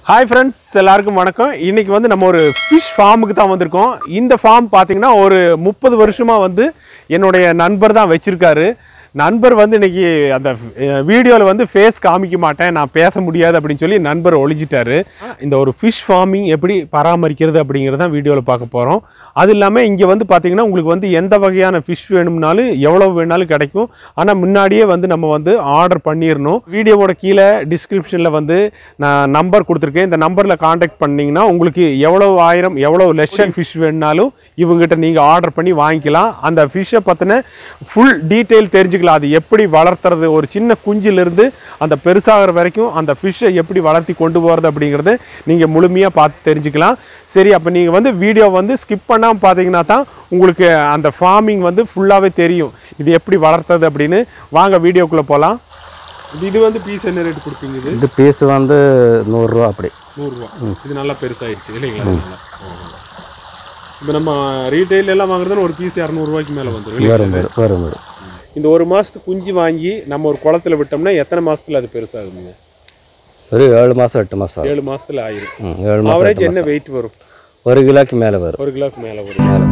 Hi friends எல்லாருக்கும் வணக்கம் இன்னைக்கு வந்து நம்ம ஒரு ஃபிஷ் ஃபார்முக்கு தான் வந்திருக்கோம் இந்த ஃபார்ம் பார்த்தீங்கன்னா ஒரு முப்பது வருஷமாக வந்து என்னுடைய நண்பர் தான் வச்சிருக்காரு நண்பர் வந்து இன்னைக்கு அந்த வீடியோவில் வந்து ஃபேஸ் காமிக்க மாட்டேன் நான் பேச முடியாது அப்படின்னு சொல்லி நண்பர் ஒழிஞ்சிட்டாரு இந்த ஒரு ஃபிஷ் ஃபார்மிங் எப்படி பராமரிக்கிறது அப்படிங்கிறத தான் வீடியோவில் பார்க்க போகிறோம் அது இல்லாமல் இங்கே வந்து பார்த்தீங்கன்னா உங்களுக்கு வந்து எந்த வகையான ஃபிஷ் வேணும்னாலும் எவ்வளவு வேணாலும் கிடைக்கும் ஆனால் முன்னாடியே வந்து நம்ம வந்து ஆர்டர் பண்ணிடணும் வீடியோவோட கீழே டிஸ்கிரிப்ஷனில் வந்து நான் நம்பர் கொடுத்துருக்கேன் இந்த நம்பரில் காண்டாக்ட் பண்ணிங்கன்னா உங்களுக்கு எவ்வளவு ஆயிரம் எவ்வளவு லட்சம் ஃபிஷ் வேணுனாலும் இவங்ககிட்ட நீங்கள் ஆர்டர் பண்ணி வாங்கிக்கலாம் அந்த ஃபிஷ்ஷை பற்றின ஃபுல் டீட்டெயில் தெரிஞ்சுக்கலாம் அது எப்படி வளர்த்துறது ஒரு சின்ன குஞ்சிலிருந்து அந்த பெருசாகிற வரைக்கும் அந்த ஃபிஷ்ஷை எப்படி வளர்த்தி கொண்டு போகிறது அப்படிங்கிறத நீங்கள் முழுமையாக பார்த்து தெரிஞ்சுக்கலாம் சரி அப்போ நீங்கள் வந்து வீடியோ வந்து ஸ்கிப் பண்ணாமல் பார்த்தீங்கன்னா தான் உங்களுக்கு அந்த ஃபார்மிங் வந்து ஃபுல்லாகவே தெரியும் இது எப்படி வளர்த்தது அப்படின்னு வாங்க வீடியோக்குள்ளே போகலாம் இது வந்து பீஸ் என்ன ரேட் கொடுப்பீங்க இது இது பீஸ் வந்து நூறுரூவா அப்படி நூறுரூவா இது நல்லா பெருசாயிடுச்சு இல்லைங்களா இப்போ நம்ம ரீட்டைல் எல்லாம் வாங்குறதுன்னு ஒரு பீஸ் இரநூறுவாய்க்கு மேலே வந்துடும் வரும் வரும் வரும் வரும் இந்த ஒரு மாதத்துக்கு குஞ்சு வாங்கி நம்ம ஒரு குளத்துல விட்டோம்னா எத்தனை மாசத்துல அது பெருசாகுங்க ஒரு ஏழு மாதம் எட்டு மாதம் ஏழு மாசத்துல ஆயிரும் ம் ஏழு மாதம் ஆவரேஜ் என்ன வெயிட் வரும் ஒரு கிலோக்கு மேலே வரும் ஒரு கிலோக்கு மேலே வரும்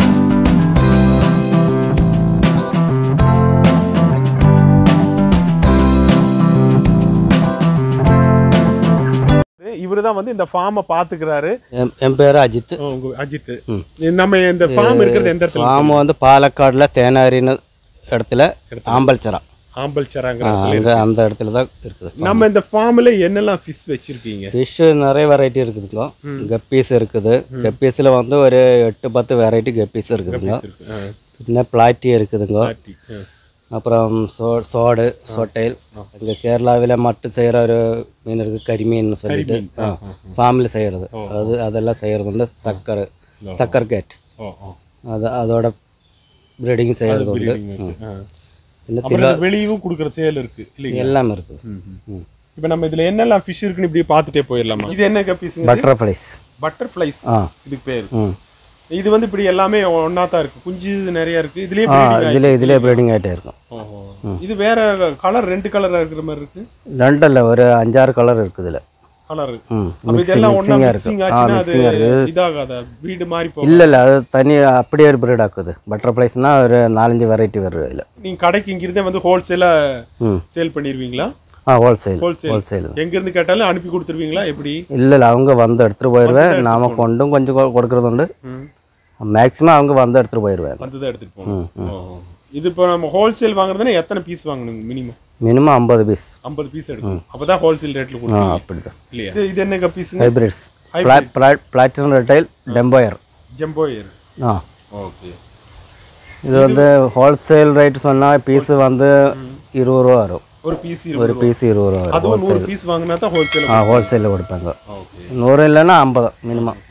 இவரு தான் வந்து இந்த ஃபார்மை பாத்துக்கிறாரு என் என் பேர் அஜித் உங்க அஜித் நம்ம இந்த ஃபார்ம் இருக்கிறது எந்த இடத்துல ஃபார்ம் வந்து பாலக்காடில் தேனாரின்னு இடத்துல ஆம்பல்சரா ஆம்பல்சராங்கிற அங்கே அந்த இடத்துல தான் இருக்குது நம்ம இந்த ஃபார்ம்ல என்னெல்லாம் ஃபிஷ் வச்சிருக்கீங்க ஃபிஷ்ஷு நிறைய வெரைட்டி இருக்குதுங்க கப்பீஸ் இருக்குது கப்பீஸில் வந்து ஒரு எட்டு பத்து வெரைட்டி கப்பீஸ் இருக்குதுங்க ஆ, പിന്നെ പ്ലാറ്റി இருக்குதுங்க பாட்டி. ஆ. அப்புறம் சோ சோடு சொட்டைல் இங்கே கேரளாவில் மட்டும் செய்கிற ஒரு மீன் இருக்குது കരിമീൻ சொல்லிட்டு ஃபார்மில் செய்கிறது அது அதெல்லாம் செய்கிறதுண்டு சக்கரை சக்கர் கேட் ஓ ஓ அது அதோட ப்ரீடிங் செய்கிறதுண்டு ஆ. പിന്നെ அப்புறம் வெளியும் கொடுக்குற சேல் இருக்கு இல்லைங்க எல்லாம் இருக்குது ம் இப்போ நம்ம இதுல என்னெல்லாம் ஃபிஷ் இருக்குன்னு இப்படி பார்த்துட்டே போயிடலாமா இது என்ன கப்பீஸுங்க பட்டர்ஃப்ளைஸ் பட்டர்ஃப்ளைஸ் ஆ இதுக்கு பேர் ம் இது வந்து இப்படி எல்லாமே ஒண்ணா தான் இருக்கு குஞ்சு நிறைய இருக்கு இதுலயே ஆ breeding ஆயி- இதில் இதிலே ப்ரீடிங் ஆகிட்டே இருக்கும் ஓஹோ. இது வேற கலர் ரெண்டு கலரா இருக்கிற மாதிரி இருக்கு ரெண்டல்ல ஒரு அஞ்சாறு கலர் இருக்குது இதில் கலர் ம் அப்ப மிக்சிங் இதெல்லாம் ஒண்ணா மிக்சிங்காக மிக்சிங் இருக்குது ஆ ஆச்சுன்னா அது மிக்சிங்காக இருக்குது இதாகாத வீடு மாதிரி போகும் இல்லை இல்லை அது தனி அப்படியே ஒரு ப்ரீட் ஆக்குது பட்டர்ஃப்ளைஸ்னால் ஒரு நாலஞ்சு வெரைட்டி வருது இதில் நீங்க கடைக்கு இங்கிருந்தே வந்து ஹோல்சேலா ம் சேல் பண்ணிடுவீங்களா ஆ ஹோல்சேல் ஹோல்சேல் ஹோல்சேல் எங்க இருந்து கேட்டாலும் அனுப்பி கொடுத்துருவீங்களா எப்படி இல்லை இல்லை அவங்க வந்து எடுத்துகிட்டு போயிடுவேன் நாம கொண்டும் கொஞ்சம் கொ- கொடுக்கறதுண்டு ம். மேக்ஸிமம் அவங்க வந்து எடுத்துகிட்டு போயிடுவேன் வந்து தான் எடுத்துட்டு போகணும் ஓஹோ. இது இப்போ நம்ம ஹோல்சேல் வாங்குறதுன்னா எத்தனை பீஸ் வாங்கணும் மினிமம் மினிமம் ஐம்பது பீஸ் ஐம்பது பீஸ் எடுக்கணும் அப்பதான் ஹோல்சேல் ரேட்ல ஆ கொடுப்பீங்க அப்படி தான் இல்லையா இது இது என்ன பீஸுங்க ஹைப்ரிட்ஸ் பிளாட்டினம் ரெட்டைல் டெம்போயர் ஜம்போ ஏர் ஆ ஓகே இது வந்து ஹோல்சேல் ரேட் சொன்னால் பீஸு வந்து இருபது ரூபா வரும் ஒரு பீஸ் ஒரு பீஸ் இருபது ரூபா வரும் அதுவும் நூறு பீஸ் வாங்கினா தான் ஹோல்சேல் ஆ ஹோல்சேலில் கொடுப்பாங்க ஓகே நூறு இல்லைன்னா ஐம்பது மினிமம்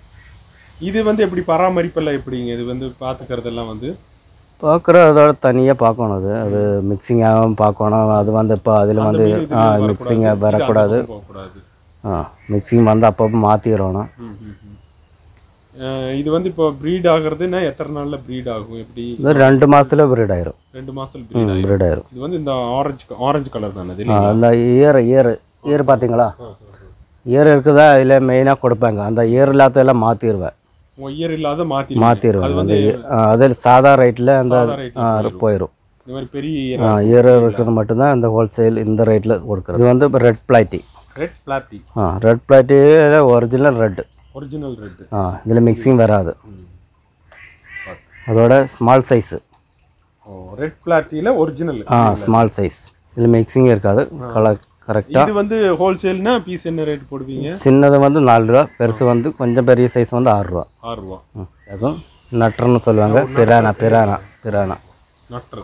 இது வந்து எப்படி பராமரிப்பெல்லாம் எப்படிங்க இது வந்து பாத்துக்கிறதெல்லாம் வந்து பார்க்குற அதோட தனியாக பார்க்கணும் அது அது மிக்சிங்காகவும் பார்க்கணும் அது வந்து இப்போ அதில் வந்து ஆ மிக்சிங்காக வரக்கூடாது போகக்கூடாது ஆ மிக்சிங் வந்து அப்பப்போ மாற்றிக்கிறோணும் ம், ம், ம். அஹ் இது வந்து இப்போ ப்ரீட் ஆகுறதுன்னா எத்தனை நாள்ல ப்ரீட் ஆகும் எப்படி இது ரெண்டு மாதத்துல ப்ரீட் ஆயிரும் ரெண்டு மாசத்துல ப்ரீட் ஆகும் ப்ரீட் ஆயிரும் இது வந்து இந்த ஆரஞ்சு ஆரஞ்சு கலர் தானே இது ஆ, அந்த இயர் இயர் இயர் பார்த்தீங்களா இயர் இருக்குதா அதில் மெயினாக கொடுப்பாங்க அந்த இயர் இல்லாததெல்லாம் மாற்றிடுவேன் ஒய்யர் இல்லாத மாத்தி மாற்றிடுவேன் அந்த அதில் சாதா ரேட்டில் அந்த ஆ, போயிடும் இந்த மாதிரி பெரிய இயர் இருக்கிறது மட்டும்தான் இந்த ஹோல்சேல் இந்த ரேட்டில் கொடுக்குறது இது வந்து இப்போ ரெட் பிளாட்டி ரெட் பிளாட்டி ஆ red platy original red original red ஆ இதில் மிக்சிங் வராது அதோட ஸ்மால் சைஸு ஓ ரெட் பிளாட்டியில ஒரிஜினல் ஆ ஸ்மால் சைஸ் இதில் மிக்சிங் இருக்காது கலர் கரெக்டாக இது வந்து ஹோல்சேல்னா பீஸ் என்ன ரேட் போடுவீங்க சின்னது வந்து நாலு ரூபா பெருசு வந்து கொஞ்சம் பெரிய சைஸ் வந்து ஆறு ரூபா ஆறு ரூபா ம். அதுவும் நட்டர்னு சொல்லுவாங்க பிரானா பிரானா பிரானா நட்ரு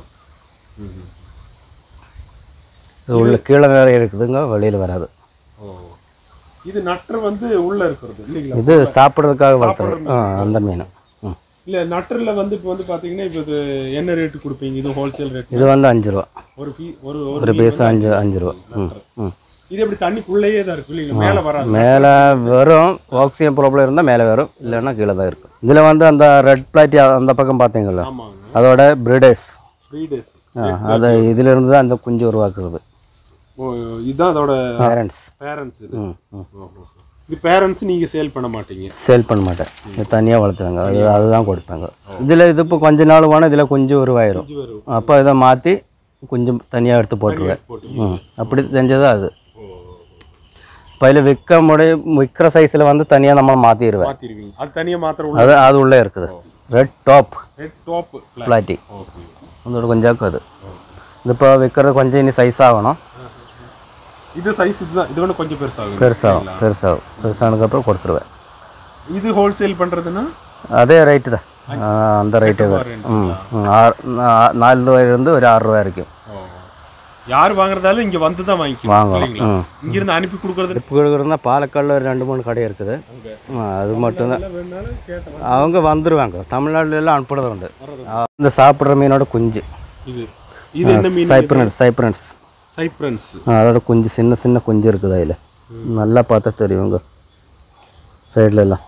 இது உள்ள கீழே வேற இருக்குதுங்க வெளியில் வராது ஓ இது நட்ரு வந்து உள்ள இருக்கிறது இல்லைங்களா இது சாப்பிட்றதுக்காக வளர்த்துறது ஆ அந்த மீன் ம் இல்ல நட்டர்ல வந்து இப்போ வந்து பாத்தீங்கன்னா இப்போ இது என்ன ரேட் கொடுப்பீங்க இது ஹோல்சேல் ரேட் இது வந்து அஞ்சு ரூபா ஒரு பீ ஒரு ஒரு ஒரு பீஸ் அஞ்சு அஞ்சு ரூபா ம் ம் இது எப்படி தண்ணிக்குள்ளேயே தான் இருக்கு இல்லைங்களா மேல வராது மேலே வரும் ஆக்சிஜன் ப்ராப்ளம் இருந்தால் மேலே வரும் இல்லைன்னா கீழே தான் இருக்கும் இதில் வந்து அந்த ரெட் பிளாட்டி அந்த பக்கம் பார்த்தீங்களா ஆமாங்க அதோட பிரீடர்ஸ் த்ரீ டேஸ் அது இதிலிருந்து தான் அந்த குஞ்சு உருவாக்குறது ஓ இதுதான் அதோட பேரண்ட்ஸ் பேரண்ட்ஸ் இது ம் ம் ஓஹோ. இது பேரண்ட்ஸ் நீங்க சேல் பண்ண மாட்டீங்க சேல் பண்ண மாட்டேன் இது தனியாக வளர்த்துவாங்க அது அதுதான் கொடுப்பாங்க இதில் இது இப்போ கொஞ்ச நாள் போனால் இதில் குஞ்சு உருவாயிரும் இது வரும் அப்போ இதை மாற்றி கொஞ்சம் தனியாக எடுத்து போட்டுருவேன் ம் அப்படி செஞ்சது அது இப்போ இதில் விற்க முடி விற்கிற சைஸில் வந்து தனியாக நம்ம மாற்றிடுவேன் மாத்திருவீங்க அது தனியா மாத்திர உள்ள அது அது உள்ளே இருக்குது red top red top platy okay அதோட கொஞ்சம் அது இது இப்போ விற்கிறது கொஞ்சம் இனி சைஸ் ஆகணும் இது சைஸ் இதுதான் இது ஒன்று கொஞ்சம் பெருசாகும் பெருசாகும் பெருசாகும் பெருசானதுக்கப்புறம் கொடுத்துருவேன் இது ஹோல்சேல் பண்றதுன்னா அதே ரேட்டு தான் ஆ, அந்த ரேட்டு தான் ம் ம், ஆறு நா- நாலு ரூபாயிலிருந்து ஒரு ஆறு ரூபாய் வரைக்கும் யார் வாங்குறதாலும் இங்க வந்து தான் வாங்கிக்கணும் வாங்கலாம் இல்லைங்களா ம் இங்க இருந்து அனுப்பி கொடுக்கறது இப்போ இருக்கிறதா பாலக்காடில் ஒரு ரெண்டு மூணு கடை இருக்குது ஆ, அது மட்டும்தான் வேணாலும் கேட்டேன் அவங்க வந்துருவாங்க தமிழ்நாட்டுல எல்லாம் அனுப்புறது உண்டு ஆ, இந்த சாப்பிட்ற மீனோட குஞ்சு இது இது என்ன மீன் சைப்ரன்ஸ் சைப்ரன்ஸ் சைப்ரன்ஸ் அதோட குஞ்சு சின்ன சின்ன குஞ்சு இருக்குது அதில் நல்லா பார்த்தா தெரியுங்க சைடில் எல்லாம்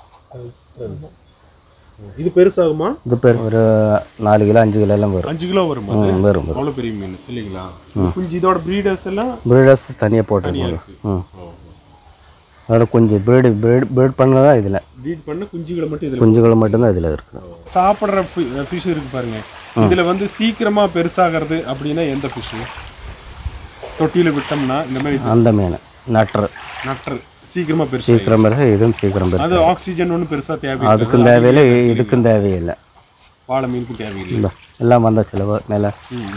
இது பெருசாகுமா இது பேர் ஒரு நாலு கிலோ அஞ்சு கிலோ எல்லாம் வரும் அஞ்சு கிலோ வருமா ம், வரும் வரும் அவ்வளோ பெரிய மீன் இல்லைங்களா குஞ்சு இதோட பிரீடர்ஸ் எல்லாம் பிரீடர்ஸ் தனியாக போட்டுருக்கோங்க ம் அதோட குஞ்சு பிரீடு பிரீட் பிரீட் பண்ணதா இதில் ப்ரீட் பண்ண குஞ்சுகளை மட்டும் இதுல குஞ்சுகள் மட்டும்தான் இதில் இருக்குது சாப்பிட்ற ஃபிஷ் இருக்கு பாருங்க இதுல வந்து சீக்கிரமா பெருசாகிறது அப்படின்னா எந்த ஃபிஷ் தொட்டியில விட்டோம்னா இந்த மாதிரி அந்த மீன் நட்டர் நட்டர் சீக்கிரமா பெருசு சீக்கிரம் பெருசு இதுவும் சீக்கிரம் பெருசு அது ஆக்சிஜன் ஒன்றும் பெருசா தேவையில்லை அதுக்கும் தேவையில்லை இ- இதுக்கும் தேவையில்லை வாழை மீனுக்கும் தேவையில்லை இந்த எல்லாம் வந்த செலவு மேலே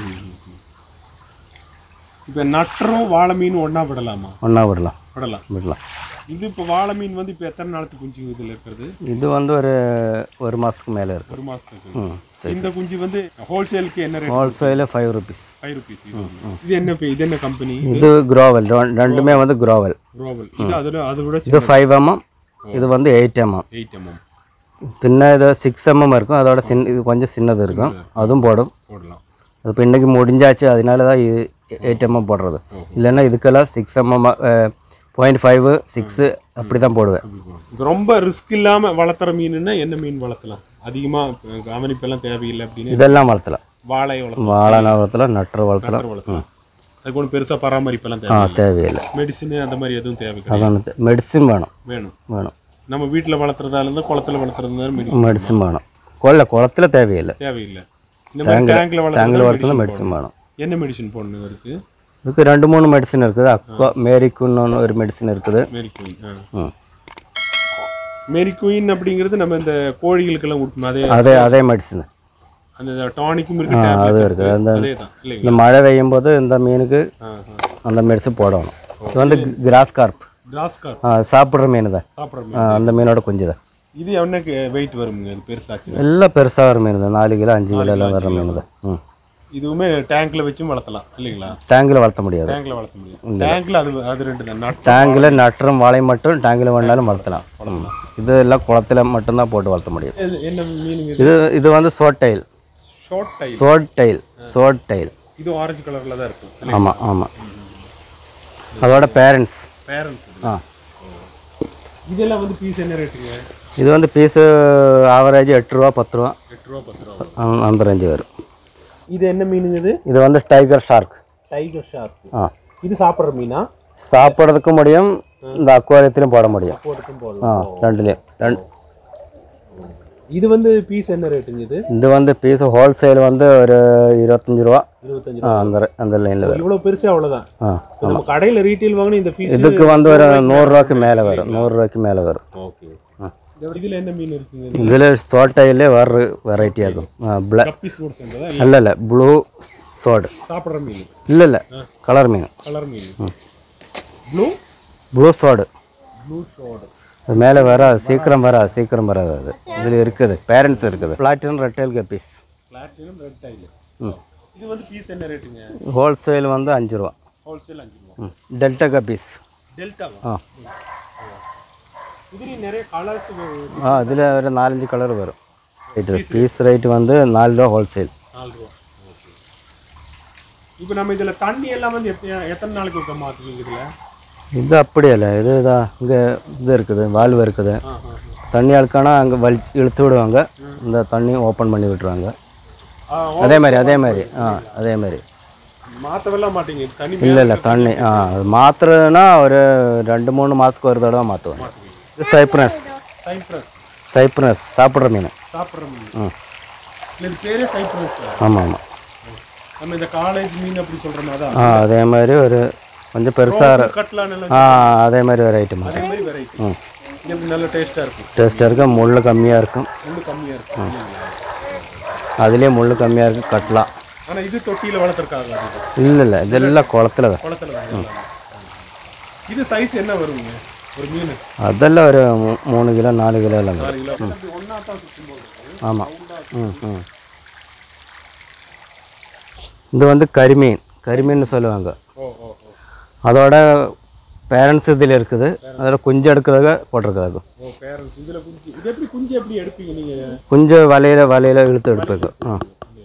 இப்போ நட்டரும் வாழை மீனும் ஒண்ணா விடலாமா ஒன்றா விடலாம் விடலாம் விடலாம் இது இப்போ வாழை மீன் வந்து இப்போ எத்தனை நாளுக்கு குஞ்சு இதுல இருக்கிறது இது வந்து ஒரு ஒரு மாதத்துக்கு மேலே இருக்குது ஒரு மாசத்துக்கு ம் இந்த குஞ்சு வந்து ஹோல்சேலுக்கு என்ன rate wholesale five rupees five rupees இது என்ன பே- இது என்ன கம்பெனி இது குரோவல் ரெண்டுமே வந்து குரோவல் ரோவல் இது அதோட அதை விட இது ஃபைவ் எம்எம் இது வந்து எயிட் எம்எம் எயிட் எம்எம் பின்ன இது சிக்ஸ் எம்எம் இருக்கும் அதோட சின்ன இது கொஞ்சம் சின்னது இருக்கும் அதுவும் போடும் போடலாம் அது இப்போ இன்றைக்கி முடிஞ்சாச்சு அதனால தான் இது எயிட் எம்எம் போடுறது இல்லைன்னா இதுக்கெல்லாம் six mm point five six அப்படி தான் போடுவேன் இது ரொம்ப ரிஸ்க் இல்லாம வளர்த்துற மீனுன்னா என்ன மீன் வளர்த்தலாம் அதிகமா அஹ், கவனிப்பெல்லாம் தேவையில்லை அப்படின்னு இதெல்லாம் வளர்த்தலாம் வாழை வளர்த்தலாம் வாழை வளர்த்தலாம் நட்டர் வளர்த்தலாம் வளர்த்தலாம் அதுக்கு ஒன்றும் பெருசா பராமரிப்பெல்லாம் ஆ தேவை தேவையில்லை மெடிசின் அந்த மாதிரி எதுவும் தேவை கிடையாது அதான் மெடிசின் வேணும் வேணும் வேணும் நம்ம வீட்டில் வளர்த்துறதா இருந்தால் குளத்துல வளர்த்துறதா இருந்தாலும் மெடிசன் மெடிசின் வேணும் கொல்ல குளத்துல தேவையில்லை தேவையில்லை இந்த மாதிரி டேங்க்ல டேங்கில் வளர்த்துறதா வளர்த்தலாம் மெடிசின் வேணும் என்ன மெடிசன் போடணும் இருக்கு இதுக்கு ரெண்டு மூணு மெடிசின் இருக்குது அக்வா மேரிக்குன்னு ஒரு மெடிசின் இருக்குது மேரி குயின் ம் மேரி குயின் அப்படிங்கிறது நம்ம இந்த கோழிகளுக்கெல்லாம் கொடுக்கணும் அதே அதே அதே மெடிசின் அந்த டானிக்கும் இருக்கு அது tablet இருக்குது அந்த அதே தான் இல்லைங்களா இந்த மழை பெய்யும் போது இந்த மீனுக்கு ஆ அந்த மெடிசன் போடணும் இது வந்து கிராஸ் கார்ப் கிராஸ்கார் சாப்பிட்ற மீன் தான் சாப்பிட்ற ஆ, அந்த மீனோட குஞ்சு தான் இது என்னக்கு வெயிட் வருங்க இது பெருசாச்சு எல்லாம் பெருசாக வர மீன் தான் நாலு கிலோ அஞ்சு கிலோ எல்லாம் வர மீன் தான் ம் இதுவுமே டேங்க்ல வச்சும் வளர்த்தலாம் இல்லைங்களா டேங்கில் வளர்த்த முடியாது டேங்க்ல வளர்த்த முடியும் டேங்க்ல அது அது ரெண்டு தான் நட் டேங்கில் நட்டுறம் வாழை மட்டும் டேங்கில் வேணாலும் வளர்த்தலாம் ம். இது எல்லாம் குளத்துல மட்டும்தான் போட்டு வளர்த்த முடியும் என்ன மீனிங் இது இது வந்து short tail short tail short tail short tail இது ஆரஞ்சு கலர்ல தான் இருக்கும் ஆமாம் ஆமாம் அதோட பேரண்ட்ஸ் பேரண்ட்ஸ் ஆ இதெல்லாம் வந்து பீஸ் என்ன ரேட்டுங்க இது வந்து பீஸு ஆவரேஜ் எட்டு ரூபா பத்து ரூபா எட்டு ரூபா பத்து ரூபா அந்த- அந்த ரேஞ்சு வரும் இது என்ன மீனுங்க இது இது வந்து டைகர் ஷார்க் டைகர் ஷார்க் ஆ இது சாப்பிட்ற மீனா சாப்பிட்றதுக்கும் முடியும் இந்த அக்வாரியத்திலும் போட முடியும் போட்டுக்கும் ஆ போடலாம் ரெண்டுலேயும் ரெண்டு இது வந்து பீஸ் என்ன ரேட்டுங்க இது இது வந்து பீஸ் ஹோல்சேல் வந்து ஒரு இருபத்தஞ்சி ரூபா இருபத்தஞ்சு ஆ, அந்த re- அந்த லைனில் வரும் இவ்வளவு பெருசு அவ்வளவுதான் ஆ இப்ப நம்ம கடையில ரீட்டைல் வாங்கின இந்த பீஸ் இதுக்கு வந்து ஒரு நூறுரூவாய்க்கு மேலே வரும் நூறுரூவாய்க்கு மேலே வரும் ஓகே இதுல என்ன மீன் இருக்குங்க இதில் சோட்டையிலே வேறு வெரைட்டி ஆகும் பிள கப்பி ஸ்போர்ட்ஸ் என்றதா இல்லை இல்லை ப்ளூ சோடு சாப்பிட்ற மீன் இல்லை இல்லை கலர் மீன் கலர் மீன் blue blue short blue short அது மேலே வராது சீக்கிரம் வராது சீக்கிரம் வராது அது இதில் இருக்குது பேரண்ட்ஸ் இருக்குது platinum red tail guppies platinum red tail இது வந்து பீஸ் என்ன ரேட்டுங்க ஹோல்சேல் வந்து அஞ்சு ரூபா ஹோல்சேல் அஞ்சு ரூபா ம் டெல்டா கப்பீஸ் டெல்டாவா ஆ இதுலயும் நிறைய கலர்ஸ் ஆ இதில் ஒரு நாலஞ்சு கலர் வரும் ரேட்டு பீஸ் ரேட்டு வந்து நாலு ரூபா ஹோல்சேல் நாலு ரூபா ஓகே இப்போ நம்ம இதுல தண்ணி எல்லாம் வந்து எப்ப எத்தனை நாளைக்கு ஒருக்க மாற்றுவீங்க இதுல இது அப்படி இல்லை இது தான் இங்கே இது இருக்குது வால்வு இருக்குது ஆ ஆ தண்ணி அழுக்கானா அங்கே வலி இழுத்து விடுவாங்க இந்த தண்ணி ஓப்பன் பண்ணி விட்டுருவாங்க ஆ அதே மாதிரி அதே மாதிரி ஆ அதே மாதிரி மாற்றவெல்லாம் மாட்டீங்க தண்ணி இல்லை இல்லை தண்ணி ஆ அது மாற்றுறதுனா ஒரு ரெண்டு மூணு மாதத்துக்கு ஒரு தடவை மாற்றுவேன் மாற்றுவீங்க இது சைப்ரஸ் சைப்ரஸ் சைப்ரஸ் சாப்பிட்ற மீன் சாப்பிட்ற மீன் ம் இது பேரே சைப்ரஸ் ஆமாம் ஆமாம் நம்ம இந்த காலேஜ் மீன் அப்படி சொல்கிறோம் அதான் ஆ அதே மாதிரி ஒரு கொஞ்சம் பெருசாக கட்லான் எல்லாம் ஆ அதே மாதிரி ஒரு ஐட்டம் அதே மாதிரி வெரைட்டி ம் இது எப்படி நல்ல டேஸ்ட்டாக இருக்கும் டேஸ்ட்டாக இருக்கும் முள் கம்மியாக இருக்கும் இன்னும் கம்மியாக இருக்கும் அதுலேயே முள் கம்மியாக இருக்கும் கட்டலாம் ஆனால் இது தொட்டியில் வளர்த்துருக்காங்க அது இல்லை இல்லை இதெல்லாம் குளத்துல தான் குளத்துல தான் எல்லாமே. இது சைஸ் என்ன வருங்க ஒரு மீன் அதெல்லாம் ஒரு மூ- மூணு கிலோ நாலு கிலோ எல்லாம் வரும். நாலு கிலோ ஒன்றா தான் சுற்றும் போது ஆமாம் ம் ம் இது வந்து கரிமீன் கரிமீன் சொல்லுவாங்க ஓ ஓ ஓ அதோட பேரண்ட்ஸ் இதில் இருக்குது அதோட குஞ்சு எடுக்கிறதுக்கு போட்டிருக்காங்க ஓ பேரண்ட்ஸ் இதில் குஞ்சு இது எப்படி குஞ்சு எப்படி எடுப்பீங்க நீங்கள் குஞ்சு வலையில் வலையில் இழுத்து எடுப்பேங்க ஆ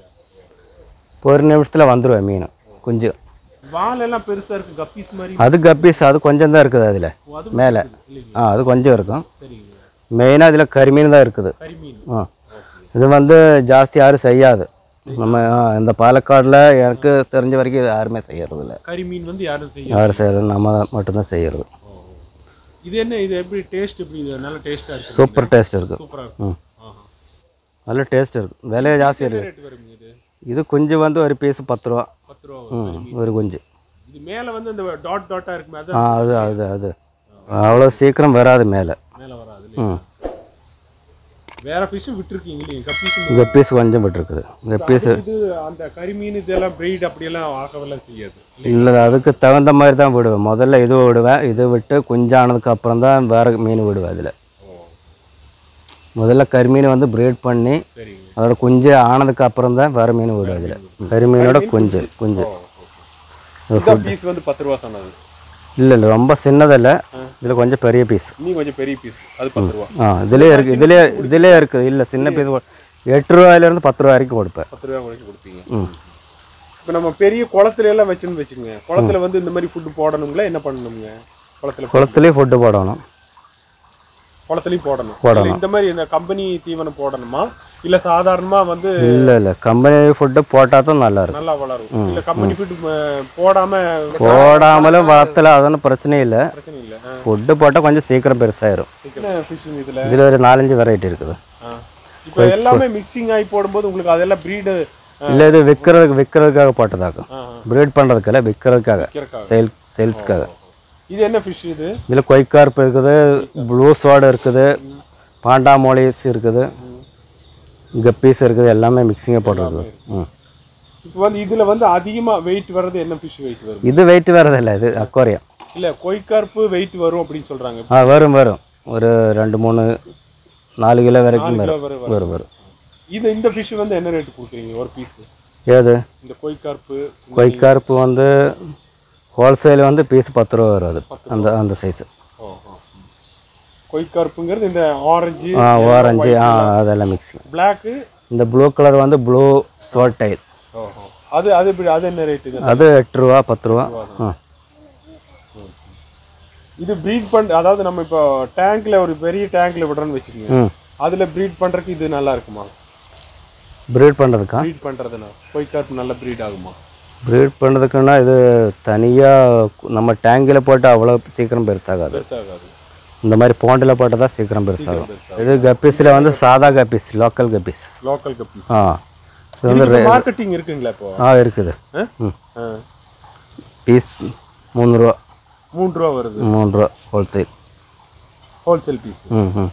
ஒரு நிமிஷத்தில் வந்துடுவேன் மீன் குஞ்சு வால் எல்லாம் பெருசாக இருக்குது கப்பீஸ் மாதிரி அது கப்பீஸ் அது கொஞ்சம் தான் இருக்குது அதில் ஓ, அது மேலே இல்லைங்க ஆ அது கொஞ்சம் இருக்கும் சரிங்க மெயினாக அதில் கரிமீன் தான் இருக்குது கரிமீன் ஆ இது வந்து ஜாஸ்தி யாரும் செய்யாது நம்ம ஆ, இந்த பாலக்காடில் எனக்கு தெரிஞ்ச வரைக்கும் இது யாருமே செய்யறதில்ல கரிமீன் வந்து யாரும் செய்ய யாரும் செய்யறது நம்ம மட்டும்தான் செய்யறது இது என்ன இது எப்படி டேஸ்ட் எப்படி இது நல்ல டேஸ்ட்டாக இருக்கு சூப்பர் டேஸ்ட் இருக்குது சூப்பராக இருக்கும் ம் ஆஹா. நல்ல டேஸ்ட் இருக்குது விலையை ஜாஸ்தி இருக்குது ரேட் வருங்க இது இது குஞ்சு வந்து ஒரு பீஸ் பத்து ரூபா பத்து ரூபா வரும். ம் ஒரு குஞ்சு இது மேலே வந்து இந்த டாட் டாட்டாக இருக்குமே ஆ அது அது அது அது அவ்வளோ சீக்கிரம் வராது மேலே மேலே வராது ம் வேற ஃபிஷ்ஷும் விட்டுருக்கீங்க இல்லைங்க கப்பீஸ் இங்கே பீஸ் கொஞ்சம் விட்டுருக்குது இங்கே பீஸ் இது அந்த கரிமீன் இதெல்லாம் பிரீட் அப்படியெல்லாம் ஆகவெல்லாம் செய்யாது இல்லை அதுக்கு தகுந்த மாதிரி தான் விடுவேன் முதல்ல இது விடுவேன் இது விட்டு குஞ்சானதுக்கு அப்புறம் தான் வேறு மீன் விடுவேன் அதில் முதல்ல கரிமீன் வந்து ப்ரீட் பண்ணி சரிங்க அதோட குஞ்சு ஆனதுக்கு அப்புறம் தான் வேறு மீன் விடுவேன் அதில் கரிமீனோட குஞ்சு குஞ்சு இந்த பீஸ் வந்து பத்து ரூபா சொன்னது இல்லை இல்லை ரொம்ப சின்னதில்ல இதில் கொஞ்சம் பெரிய பீஸ் நீ கொஞ்சம் பெரிய பீஸ் அது பத்து ரூபா ஆ இதுலேயே இருக்குது இதுலேயே இதுலேயே இருக்குது இல்லை சின்ன பீஸ் எட்டு ரூபாயிலேருந்து பத்து ரூபா வரைக்கும் கொடுப்பேன் பத்து ரூபா வரைக்கும் கொடுப்பீங்க ம் இப்போ நம்ம பெரிய குளத்துல எல்லாம் வச்சுன்னு வச்சுக்கோங்க குளத்துல வந்து இந்த மாதிரி ஃபுட்டு போடணுங்களா என்ன பண்ணணுங்க குளத்துல குளத்துலேயே ஃபுட்டு போடணும் குளத்துலயும் போடணும் போடணும். இல்ல இந்த மாதிரி இந்த கம்பெனி தீவனம் போடணுமா இல்ல சாதாரணமா வந்து இல்லை இல்லை கம்பெனி ஃபுட்டு போட்டால் தான் நல்லா இருக்கும் நல்லா வளரும் இல்ல கம்பெனி ஃபுட் போடாம போடாமலும் வளர்த்தல அதொன்றும் பிரச்சனை இல்லை பிரச்சனை இல்ல ஃபுட்டு போட்டால் கொஞ்சம் சீக்கிரம் பெருசாயிரும் என்ன ஃபிஷ் இதுல இதில் ஒரு நாலஞ்சு வெரைட்டி இருக்குது ஆ. இப்போ எல்லாமே மிக்சிங் ஆகி போடும்போது உங்களுக்கு அதெல்லாம் ப்ரீடு இல்லை இது விற்கிறதுக்கு விற்கிறதுக்காக போட்டதாக்கும் ப்ரீட் பண்ணுறதுக்கல்ல விற்கிறதுக்காக சேல் சேல்ஸ்க்காக இது என்ன ஃபிஷ் இது இதில் கொய்கார்ப் இருக்குது ப்ளூ சோடு இருக்குது பாண்டா மோலிஸ் இருக்குது கப்பீஸ் இருக்குது எல்லாமே மிக்சிங்கே போட்டிருக்குது ம் இப்போ வந்து இதுல வந்து அதிகமா வெயிட் வர்றது என்ன ஃபிஷ் வெயிட் வரும் இது வெயிட் வரதில்லை இது அக்வாரியம் இல்ல கொய்கார்ப்பு வெயிட் வரும் அப்படின்னு சொல்றாங்க ஆ வரும் வரும் ஒரு ரெண்டு மூணு நாலு கிலோ வரைக்கும் கிலோ வரும் வரும் வரும் வரும் இது இந்த ஃபிஷ் வந்து என்ன ரேட் கொடுக்குறீங்க ஒரு பீஸ் ஏது இந்த கொய்கார்ப்பு கொய்கார்ப்பு வந்து ஹோல்சேல் வந்து பீஸ் பத்து ரூபா வரும் அது அந்த அந்த சைஸு கொய்கார்ப்புங்கிறது இந்த ஆரஞ்சு ஆ ஓரஞ்சு ஆ அதெல்லாம் மிக்சிங் பிளாக்கு இந்த ப்ளூ கலர் வந்து ப்ளூ ஷோர்ட் டைல் அது அது எப்படி அது என்ன ரேட் இது அது எட்டு ரூபா பத்து ரூபா ஆ இது ப்ரீட் பண் அதாவது நம்ம இப்போ டேங்க்ல ஒரு பெரிய டேங்க்ல விடுறோம்னு வச்சுக்கோங்க ம் அதுல ப்ரீட் பண்றதுக்கு இது நல்லா இருக்குமா ப்ரீட் பண்ணுறதுக்கா ப்ரீட் பண்றதுனா கொய்கார்ப்பு நல்ல ப்ரீட் ஆகுமா ப்ரீட் பண்ணுறதுக்குன்னா இது தனியாக நம்ம டேங்கில் போட்டு அவ்வளோ சீக்கிரம் பெருசாகாது பெருசாகாது இந்த மாதிரி போண்டில் போட்டால் தான் சீக்கிரம் பெருசாகும் இது கப்பீஸில் வந்து சாதா guppies local guppies local guppies ஆ இது வந்து மார்க்கெட்டிங் இருக்குங்களா இப்போ ஆ இருக்குது ஆ? ம் ஆ. பீஸ் மூணு ரூபா மூணு ரூபா வருது மூணு ரூபா ஹோல்சேல் ஹோல்சேல் பீஸ் ம் ம்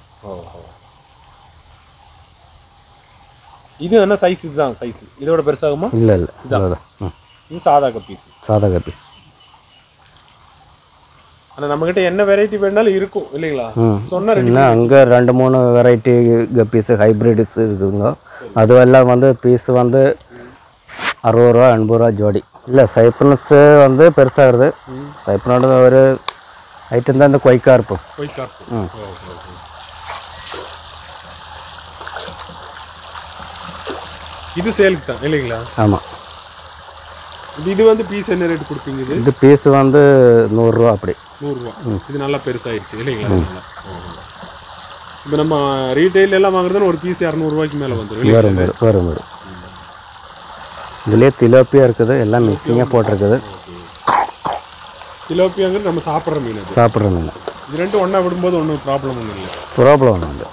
இது என்ன சைஸ் இதுதான் சைஸ் இதோட பெருசாகுமா இல்லை இல்லை அவ்வளோதான் ம் இது சாதா கப்பீஸ் சாதா கப்பீஸ் ஆனா நம்ம கிட்ட என்ன வெரைட்டி வேணாலும் இருக்கும் இல்லைங்களா ம் சொன்ன ரெடி இன்னும் அங்கே ரெண்டு மூணு வெரைட்டி கப்பீஸு ஹைப்ரிட்ஸ் இருக்குதுங்க அதுவெல்லாம் வந்து பீஸ் வந்து அறுபது ரூபா எண்பது ரூபா ஜோடி இல்லை சைப்ரன்ஸு வந்து பெருசாகிறது சைப்ரனோட ஒரு ஐட்டம் தான் இந்த கொய்க்கா இருப்போம் கொய்கார்ப்பு இது சேலுக்கு தான் இல்லைங்களா ஆமாம் இது இது வந்து பீஸ் என்ன ரேட் கொடுப்பீங்க இது இது பீஸ் வந்து நூறுரூவா அப்படி நூறுரூவா இது நல்லா பெருசாயிருச்சு இல்லைங்களா இப்போ நம்ம ரீட்டைல் எல்லாம் வாங்குறதுன்னு ஒரு பீஸ் இரநூறுவாய்க்கு மேலே வந்துடும் இல்லைங்களா வரும் வரும் வரும் வரும் இதுலேயே திலோப்பியா இருக்குது எல்லாம் மிக்சிங்காக போட்டிருக்குது திலோப்பியாங்கிறது நம்ம சாப்பிட்ற மீன் அது சாப்பிட்ற மீன் இது ரெண்டும் ஒண்ணா விடும்போது ஒன்றும் ப்ராப்ளம் ஒன்றும் இல்லை ப்ராப்ளம் ஒன்றும் இல்லை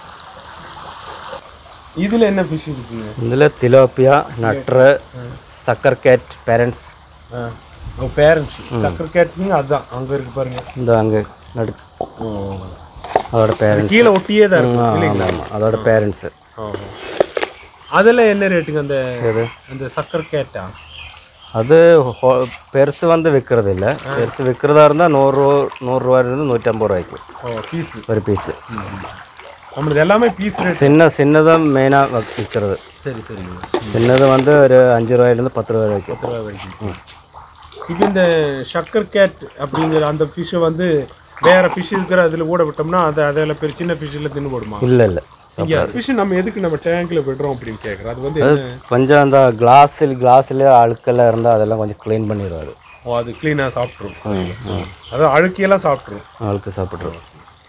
இதுல என்ன ஃபிஷ் இருக்குங்க இதில் திலோப்பியா நட்ரு சக்கர் கேட் பேரண்ட்ஸ் பேரண்ட்ஸ் சக்கர் கேட்டுங்க அதுதான் அங்க இருக்கு பாருங்க இந்த அங்கே நடு அதோட பேரண்ட்ஸ் கீழே ஒட்டியே தான் இருக்கும் ஆமாம் ஆமாம் அதோட பேரண்ட்ஸு அதுல என்ன ரேட்டுங்க அந்த எது அந்த சக்கர் கேட்டா அது ஹோ- பெருசு வந்து விற்கிறது இல்லை பெருசு விற்கிறதா இருந்தால் நூறு நூறுரூவாயிலிருந்து நூற்றம்பது ரூபாய்க்கு ஓ பீஸ் ஒரு பீஸு நம்மளது எல்லாமே பீஸ் ரேட் சின்ன சின்னதாக மெயினாக விற்கிறது சரி சரிங்க சின்னது வந்து ஒரு அஞ்சு ரூபாயிலேருந்து பத்து ரூபாய் வரைக்கும் ரூபா வரைக்கும் இது இந்த ஷக்கர் கேட் அப்படிங்கிற அந்த ஃபிஷ்ஷை வந்து வேற ஃபிஷ் இருக்கிற அதுல ஊட விட்டோம்னா அது அதில் பெரிய சின்ன ஃபிஷ்ஷில் தின்னு போடுமா இல்லை இல்லை இங்க ஃபிஷ் நம்ம எதுக்கு நம்ம டேங்க்ல விடுறோம் அப்படின்னு கேட்குறோம் அது வந்து என்ன கொஞ்சம் அந்த கிளாஸில் கிளாஸில் அழுக்கெல்லாம் இருந்தால் அதெல்லாம் கொஞ்சம் க்ளீன் பண்ணிடுவாரு ஓ அது க்ளீனாக சாப்பிட்ரும் அதாவது அழுக்கியெல்லாம் சாப்பிட்ரும் அழுக்கு சாப்பிட்ருவோம்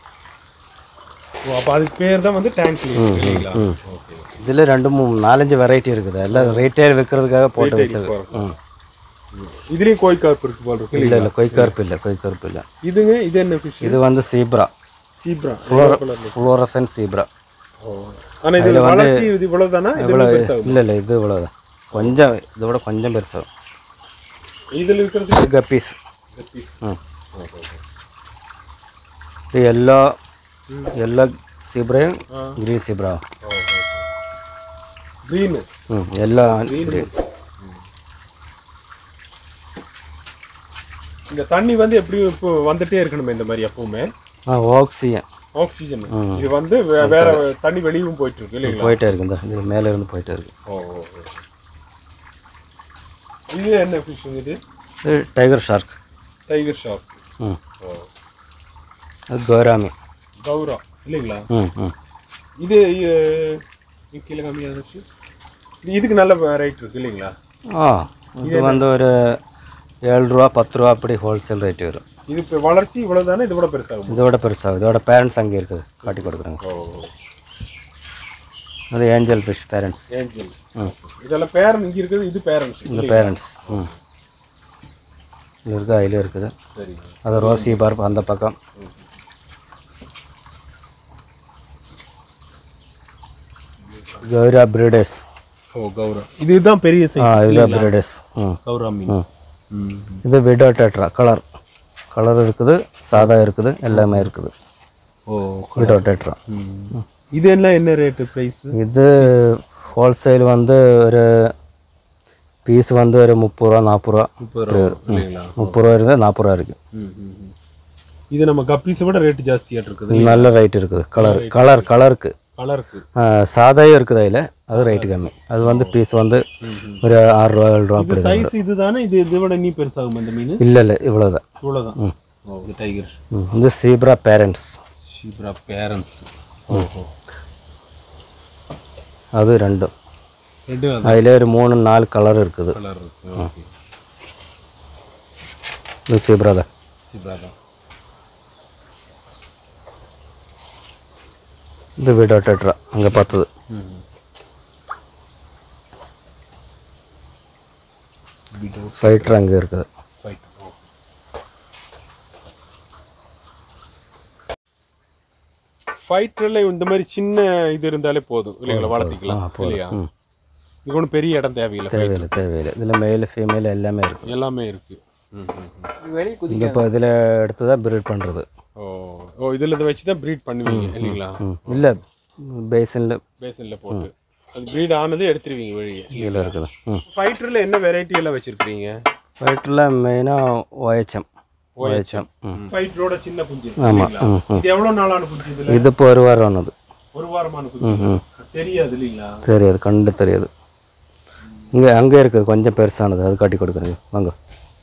ஓ அப்போ அதுக்கு பேர் தான் வந்து டேங்க் இல்லைங்களா ஓகே இதில் ரெண்டு மூணு நாலஞ்சு வெரைட்டி இருக்குது எல்லாம் ரீட்டைல் விற்கிறதுக்காக போட்டு வச்சது ம் இதுலேயும் கோய் கார்ப் இருக்கு போல் இருக்கு இல்லை இல்லை கொய்கருப்பு இல்லை கொய்கருப்பு இல்லை இதுங்க இது என்ன ஃபிஷ் இது வந்து சீப்ரா சீப்ரா ஃப்ளோரசன் சீப்ரா ஓ ஆனால் இது வளர்ச்சி இது இவ்வளவு தானா இது இவ்வளோ பெருசாகும் இல்லை இல்லை இது இவ்வளோதான் கொஞ்சம் இதோட கொஞ்சம் பெருசாகும் இதில் இருக்கிறது கப்பீஸ் பீஸ் ம் இது எல்லா எல்லா சீப்ரையும் கிரீன் சீப்ரா க்ரீனு ம் எல்லா கிரீன் இந்த தண்ணி வந்து எப்படியும் இப்போ வந்துட்டே இருக்கணுமே இந்த மாதிரி எப்பவுமே ஆ ஆக்சிஜன் ஆக்சிஜன் இது வந்து வே- வேற தண்ணி வெளியும் போயிட்டு இருக்கு இல்லைங்களா போயிட்டே இருக்கு இந்த இது மேலே இருந்து போயிட்டே இருக்கு ஓ ஓ, ஓ. இது என்ன ஃபிஷ்ஷுங்க இது இது டைகர் ஷார்க் டைகர் ஷார்க் ம் ஓ அது கோராமி கௌரா இல்லைங்களா ம் ம் இது இது கீழே கம்மியாக இருந்துச்சு இது இதுக்கு நல்ல ரேட் இருக்கு இல்லைங்களா ஆ இது வந்து ஒரு ஏழு ரூபா பத்து ரூபா அப்படி ஹோல்சேல் ரேட் வரும் இது இப்போ வளர்ச்சி இவ்வளவு தானே இது விட பெருசாகும் இதோட பெருசாகும் இதோட பேரண்ட்ஸ் அங்கே இருக்குது காட்டி கொடுக்குறாங்க ஓ அது ஏஞ்சல் ஃபிஷ் பேரண்ட்ஸ் ஏஞ்சல் ம் இதெல்லாம் பேரன் இங்கே இருக்குது இது பேரண்ட்ஸ் இந்த பேரண்ட்ஸ் ம் இது இருக்குது அதில் இருக்குது சரி அது ரோசி பார்ப் அந்த பக்கம் கௌரா பிரீடர்ஸ் ஓ கௌரா இதுதான் பெரிய ஆ சைஸ் இதுதான் பிரீடர்ஸ் ம் கௌரா மீன் ம் ம் இது விடோ டெட்ரா கலர் கலர் இருக்குது சாதா இருக்குது எல்லாமே இருக்குது ஓ விடோ டெட்ரா ம். இது எல்லாம் என்ன ரேட்டு ப்ரைஸ் இது ஹோல்சேல் வந்து ஒரு பீஸ் வந்து ஒரு முப்பது ரூபா நாற்பது ரூபா முப்பது ரூபா இல்லைங்களா முப்பது ரூபா இருந்தால் நாற்பது ரூபா இருக்குது ம், ம், ம். இது நம்ம கப்பீஸை விட ரேட்டு ஜாஸ்தியாக இருக்குது நல்ல ரேட் இருக்குது கலர் கலர் கலருக்கு கலருக்கு சாதாயும் இருக்குது அதில் அது ரேட்டு கம்மி அது வந்து பீஸ் வந்து ஒரு ஆறு ரூபா ஏழு ரூபா இது அப்படி சைஸ் இதுதானே இது இதை விட நீ பெருசாகும் இந்த மீன் இல்லை இல்லை இவ்வளோதான் இவ்வளோதான் ஓ இது டைகர் ம் இது சீப்ரா பேரண்ட்ஸ் ஷீப்ரா பேரண்ட்ஸ் ஓஹோ அது ரெண்டும் ரெண்டு அதில் ஒரு மூணு நாலு கலர் இருக்குது கலர் இருக்கு ஓகே இது சீப்ரா தான் ஷீப்ரா தான் இது விடோ டெட்ரா அங்கே பார்த்தது ம் விடோ ஃபைட்ரு அங்கே இருக்குது ஃபைட் ஃபைட்டரில் இந்த மாதிரி சின்ன இது இருந்தாலே போதும் இல்லைங்களா வளர்த்திக்கலாம் இல்லையா ம் இது ஒன்றும் பெரிய இடம் தேவையில்லை தேவையில்லை தேவையில்லை இதில் மேல் ஃபீமேல் எல்லாமே இருக்குது எல்லாமே இருக்கு ம், ம், ம். இங்கே இப்போ இதில் எடுத்து தான் ப்ரீட் பண்ணுறது ஓ ஓ இதில் இதை வச்சு தான் ப்ரீட் பண்ணுவீங்க இல்லைங்களா ம் இல்லை பேசனில் பேசனில் போட்டு அது ப்ரீட் ஆனது எடுத்துருவீங்க வெளியே கீழே இருக்குது ம் ஃபைட்டரில் என்ன வெரைட்டி எல்லாம் வச்சிருக்கீங்க ஃபைட்டரில் மெயினாக OHM OHM ம் ஃபைட்டரோட சின்ன குஞ்சு ஆமாம் இல்லைங்களா ம் ம் இது எவ்வளோ நாளான குஞ்சு இதில் இது இப்போ ஒரு வாரம் ஆனது ஒரு வாரமான குஞ்சு தெரியாது இல்லைங்களா தெரியாது கண்டு தெரியாது இங்கே அங்கே இருக்குது கொஞ்சம் பெருசானது அது காட்டி கொடுக்குறேங்க வாங்க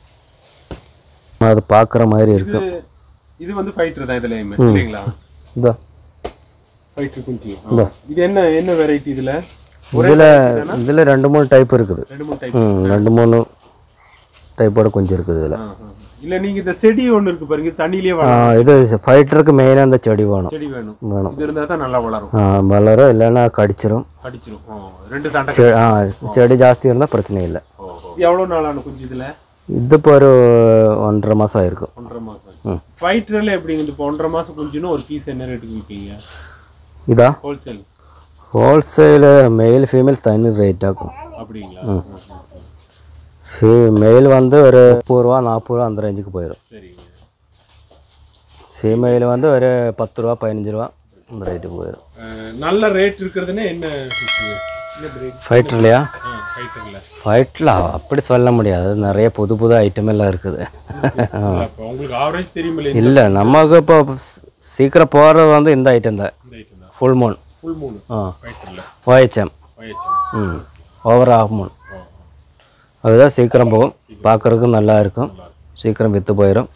அது பார்க்குற மாதிரி இருக்கு இது இது வந்து ஃபைட்டர் தான் இதுலயுமே இல்லைங்களா இதோ ஃபைட்டர் குஞ்சு இது என்ன என்ன வெரைட்டி இதுல இதில் இதில் ரெண்டு மூணு டைப் இருக்குது ரெண்டு மூணு டைப் ம் ரெண்டு மூணு டைப்போட கொஞ்சம் இருக்குது இதில் இல்ல நீங்க இந்த செடி ஒண்ணு இருக்கு பாருங்க இது தண்ணியிலே ஆ, வளரும் இது ஃபைட்டருக்கு மெயினாக அந்த செடி வேணும் செடி வேணும் வேணும் இது இருந்தா தான் நல்லா வளரும் ஆ, வளரும் இல்லைன்னா கடிச்சிரும் அடிச்சிரும் ஓ, ரெண்டு தண்டை செ- ஆ செடி ஜாஸ்தி இருந்தால் பிரச்சனை இல்லை இது எவ்வளவு நாளான குஞ்சு இதுல இது இப்போ ஒரு ஒன்றரை மாதம் ஆயிருக்கும் ஒன்றரை மாசம் ம் ஃபைட்டரில் எப்படிங்க இந்த இப்போ ஒன்றரை மாதம் குஞ்சுன்னு ஒரு பீஸ் என்ன ரேட்டுக்கு விற்பீங்க இதா ஹோல்சேல் ஹோல்சேலு மெயில் ஃபீமேல் தனி ரேட் ஆகும் அப்படிங்களா ஃபீ மெயில் வந்து ஒரு முப்பது ரூபா நாற்பது ரூபா அந்த ரேஞ்சுக்கு போயிடும் சரிங்க ஃபீமேல் வந்து ஒரு பத்து ரூபா பதினஞ்சு ரூபா அந்த ரேட்டுக்கு போயிடும் அஹ், நல்ல ரேட் இருக்கிறதுனா என்ன ஃபிஷ்ஷுங்க என்ன பிரேக் ஃபைட்டர் இல்லையா ஆ ஃபைட்டரில் ஃபைட்டில் அப்படி சொல்ல முடியாது நிறைய புது புது ஐட்டம் எல்லாம் இருக்குது அப்போ உங்களுக்கு ஆவரேஜ் தெரியுமில்ல இல்லை நமக்கு இப்போ சீக்கிரம் போகிறது வந்து இந்த ஐட்டம் தான் இந்த ஐட்டம் தான் ஃபுல் மூன் ஃபுல் மூணு ஆ ஃபைட்டரில் ஓஹெச்எம் வயச்சம் ம் ஓவர் ஆஃப் மூன் அதுதான் சீக்கிரம் போகும் பார்க்குறதுக்கும் நல்லா இருக்கும் சீக்கிரம் விற்று போயிடும்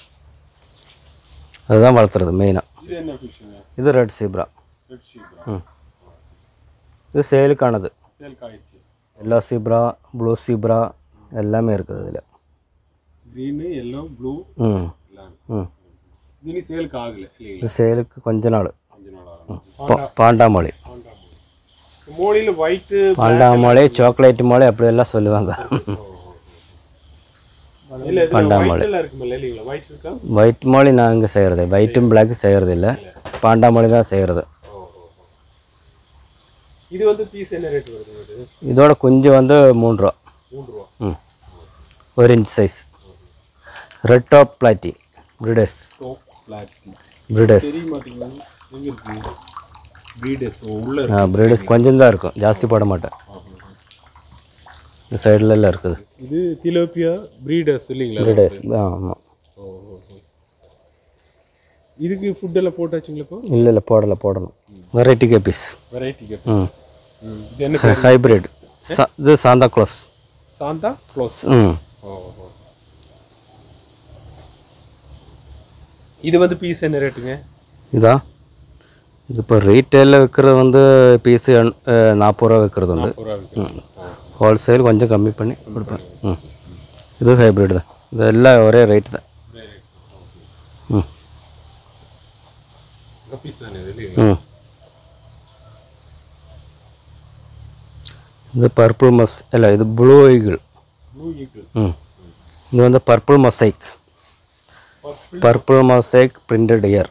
அதுதான் வளர்த்துறது மெயினாக இது என்ன ஃபிஷ்ஷுங்க இது ரெட் சீப்ரா ரெட் ஷீப்ரா ம் இது சேலுக்கானது சேல் காய்ச்சி எல்லோ சீப்ரா ப்ளூ சீப்ரா எல்லாமே இருக்குது இதில் க்ரீனு எல்லோ ப்ளூ ம் எல்லாம் ம் இது இனி சேலுக்கு ஆகல இல்லைங்களா இது சேலுக்கு கொஞ்ச நாள் அஞ்சு நாள் ஆகும் பா- பாண்டாமொழி மோலியில் ஒயிட்டு பாண்டாமொழி சாக்லேட் மொழி அப்படி எல்லாம் சொல்லுவாங்க இல்லை இதில் ஒயிட்டெல்லாம் இருக்குமில்ல இல்லைங்களா ஒயிட் இருக்கா ஒயிட் மொழி நான் இங்கே செய்கிறது ஒயிட்டும் பிளாக் செய்கிறது இல்லை பாண்டாமொழி தான் செய்கிறது இது வந்து பீஸ் என்ன ரேட் வருது இது இதோட குஞ்சு வந்து மூணு ரூபா மூணு ரூபா ம் ஒரு inch size red top platy breeders top black breeders தெரிய மாட்டேங்குது எங்கே இருக்கு ப்ரீடர்ஸ் உள்ள ஆ பிரீடர்ஸ் கொஞ்சம் தான் இருக்கும் ஜாஸ்தி போட மாட்டேன் இந்த சைடுல எல்லாம் இருக்குது இது திலோப்பியா ப்ரீடர்ஸ் இல்லைங்களா பிரீடர்ஸ் ஆமாம் ஓ ஓ, ஓ. இதுக்கு ஃபுட் எல்லாம் போட்டாச்சுங்களா இப்போ இல்லை இல்லை போடலை போடணும் வெரைட்டி கேப்பீஸ் வெரைட்டி ம் இது என்ன பேர் ஹைப்ரிட் இது சாந்தா க்ளோஸ் சாந்தா க்ளோஸ் ம் ஓ ஓ. இது வந்து பீஸ் என்ன ரேட்டுங்க இதா இது இப்போ ரீட்டெயிலில் விற்கிறது வந்து பீஸு நாற்பது ரூபா விற்கிறது வந்து ஒரு ரூபா விற்கும். ஹோல்சேல் கொஞ்சம் கம்மி பண்ணி கொடுப்பேன் ம் இது ஹைப்ரிட் தான் இது எல்லாம் ஒரே ரேட் தான் ம் பீஸ் தானே இது இல்லைங்களா ம் இது பர்பிள் மஸ் இல்லை இது ப்ளூ ஈகிள் ப்ளூ ஈக்கிள் ம் இது வந்து purple mosaic purple mosaic printed ear